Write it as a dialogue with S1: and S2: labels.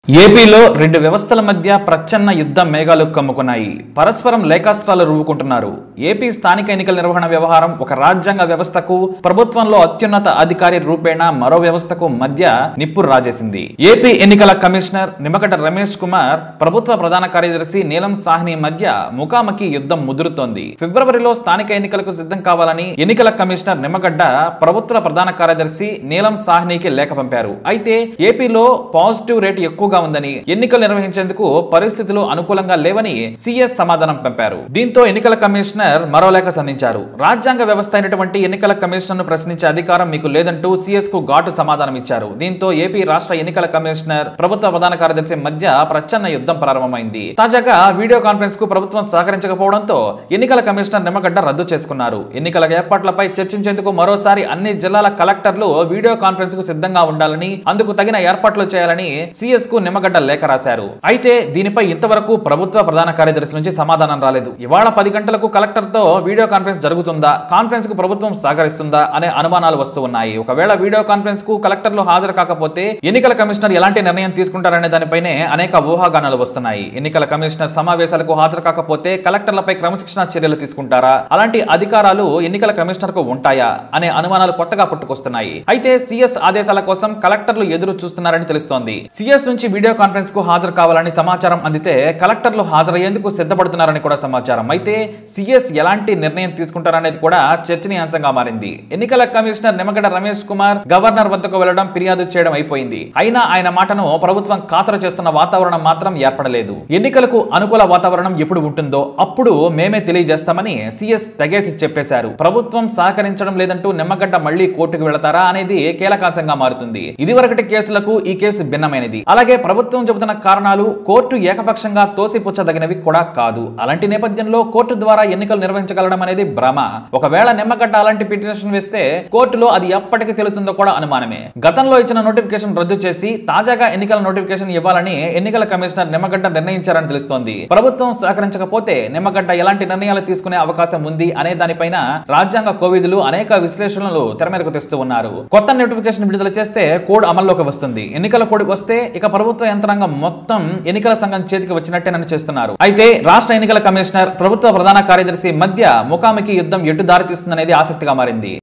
S1: ఏపీలో రెండు వ్యవస్థల మధ్య ప్రచ్ఛన్న యుద్ధ మేఘాలు కమ్ముకున్నాయి పరస్పరం లేఖాస్త్రాలు రువ్వుకుంటున్నారు ఏపీ స్థానిక ఎన్నికల నిర్వహణ వ్యవహారం ఒక రాజ్యాంగ వ్యవస్థకు ప్రభుత్వంలో అత్యున్నత అధికారి రూపేణ మరో వ్యవస్థకు మధ్య నిప్పురు రాజేసింది ఏపీ ఎన్నికల కమిషనర్ నిమ్మగడ్డ రమేష్ కుమార్ ప్రభుత్వ ప్రధాన కార్యదర్శి నీలం సాహ్ని మధ్య ముఖాముఖి యుద్ధం ముదురుతోంది ఫిబ్రవరిలో స్థానిక ఎన్నికలకు సిద్ధం కావాలని ఎన్నికల కమిషనర్ నిమ్మగడ్డ ప్రభుత్వ ప్రధాన కార్యదర్శి నీలం సాహ్నికి లేఖ పంపారు అయితే ఏపీలో పాజిటివ్ రేటు ఎక్కువగా ఉందని ఎన్నికలు నిర్వహించేందుకు పరిస్థితులు అనుకూలంగా లేవని సిఎస్ సమాధానం పంపారు దీంతో ఎన్నికల కమిషనర్ మరో లేఖ సంధించారు రాజ్యాంగ వ్యవస్థ అయినటువంటి ఎన్నికల కమిషనర్ ను ప్రశ్నించే అధికారం మీకు లేదంటూ సిఎస్ కు ఘాటు సమాధానం ఇచ్చారు దీంతో ఏపీ రాష్ట్ర ఎన్నికల కమిషనర్ ప్రభుత్వ ప్రధాన కార్యదర్శి మధ్య ప్రచ్ఛన్న యుద్ధం ప్రారంభమైంది తాజాగా వీడియో కాన్ఫరెన్స్ కు ప్రభుత్వం సహకరించకపోవడంతో ఎన్నికల కమిషనర్ నిమ్మగడ్డ రద్దు చేసుకున్నారు ఎన్నికల ఏర్పాట్లపై చర్చించేందుకు మరోసారి అన్ని జిల్లాల కలెక్టర్లు వీడియో కాన్ఫరెన్స్ కు సిద్ధంగా ఉండాలని అందుకు తగిన ఏర్పాట్లు చేయాలని సిఎస్ కు నిమ్మగడ్డ లేఖ రాశారు అయితే దీనిపై ఇంతవరకు ప్రభుత్వ ప్రధాన కార్యదర్శి నుంచి సమాధానం రాలేదు ఇవాళ పది గంటలకు కలెక్టర్ తో వీడియో కాన్ఫరెన్స్ జరుగుతుందా కాన్ఫరెన్స్ కు ప్రభుత్వం సహకరిస్తుందా అనే అనుమానాలు వస్తూ ఉన్నాయి ఒకవేళ వీడియో కాన్ఫరెన్స్ కు కలెక్టర్లు హాజరు కాకపోతే ఎన్నికల కమిషనర్ ఎలాంటి నిర్ణయం తీసుకుంటారనే దానిపైనే అనేక ఊహాగానాలు వస్తున్నాయి ఎన్నికల కమిషనర్ సమావేశాలకు హాజరు కాకపోతే కలెక్టర్లపై క్రమశిక్షణ చర్యలు తీసుకుంటారా అలాంటి అధికారాలు ఎన్నికల కమిషనర్ కు ఉంటాయా అనే అనుమానాలు కొత్తగా పుట్టుకొస్తున్నాయి అయితే సిఎస్ ఆదేశాల కోసం కలెక్టర్లు ఎదురు చూస్తున్నారని తెలుస్తోంది సిఎస్ నుంచి వీడియో కాన్ఫరెన్స్ కు హాజరు కావాలని సమాచారం అందితే కలెక్టర్లు హాజరయ్యేందుకు సిద్ధపడుతున్నారని కూడా సమాచారం అయితే సిఎస్ ఎలాంటి నిర్ణయం తీసుకుంటారనేది కూడా చర్చనీయాంశంగా మారింది ఎన్నికల కమిషనర్ నిమ్మగడ్డ రమేష్ కుమార్ గవర్నర్ వద్దకు వెళ్లడం ఫిర్యాదు చేయడం అయిపోయింది అయినా ఆయన మాటను ప్రభుత్వం ఖాతరు చేస్తున్న వాతావరణం మాత్రం ఏర్పడలేదు ఎన్నికలకు అనుకూల వాతావరణం ఎప్పుడు ఉంటుందో అప్పుడు మేమే తెలియజేస్తామని సిఎస్ తెగేసి చెప్పేశారు ప్రభుత్వం సహకరించడం లేదంటూ నిమ్మగడ్డ మళ్లీ కోర్టుకు వెళతారా అనేది కీలకాంశంగా మారుతుంది ఇదివరకటి కేసులకు ఈ కేసు భిన్నమైనది అలాగే ప్రభుత్వం చెబుతున్న కారణాలు కోర్టు ఏకపక్షంగా తోసిపుచ్చదగినవి కూడా కాదు అలాంటి నేపథ్యంలో కోర్టు ద్వారా ఎన్నికలు నిర్వహించగలడం అనేది భ్రమ ఒకవేళ నిమ్మగడ్డ అలాంటి పిటిషన్ వేస్తే కోర్టులో అది ఎప్పటికి తెలుతుందో కూడా అనుమానమే గతంలో ఇచ్చిన నోటిఫికేషన్ రద్దు చేసి తాజాగా ఎన్నికల నోటిఫికేషన్ ఇవ్వాలని ఎన్నికల కమిషనర్ నిమ్మగడ్డ నిర్ణయించారని తెలుస్తోంది ప్రభుత్వం సహకరించకపోతే నిమ్మగడ్డ ఎలాంటి నిర్ణయాలు తీసుకునే అవకాశం ఉంది అనే దానిపైన రాజ్యాంగ కోవిదులు అనేక విశ్లేషణలు తెర మీదకు తెస్తూ ఉన్నారు కొత్త నోటిఫికేషన్ విడుదల చేస్తే కోడ్ అమల్లోకి వస్తుంది ఎన్నికల కోడ్ వస్తే ఇక ప్రభుత్వ యంత్రాంగం మొత్తం ఎన్నికల సంఘం చేతికి వచ్చినట్టేనని చేస్తున్నారు అయితే రాష్ట్ర ఎన్నికల కమిషనర్ ప్రభుత్వ ప్రధాన కార్యదర్శి మధ్య ముఖాముఖి యుద్ధం ఎటు దారితీస్తుందనేది ఆసక్తిగా మారింది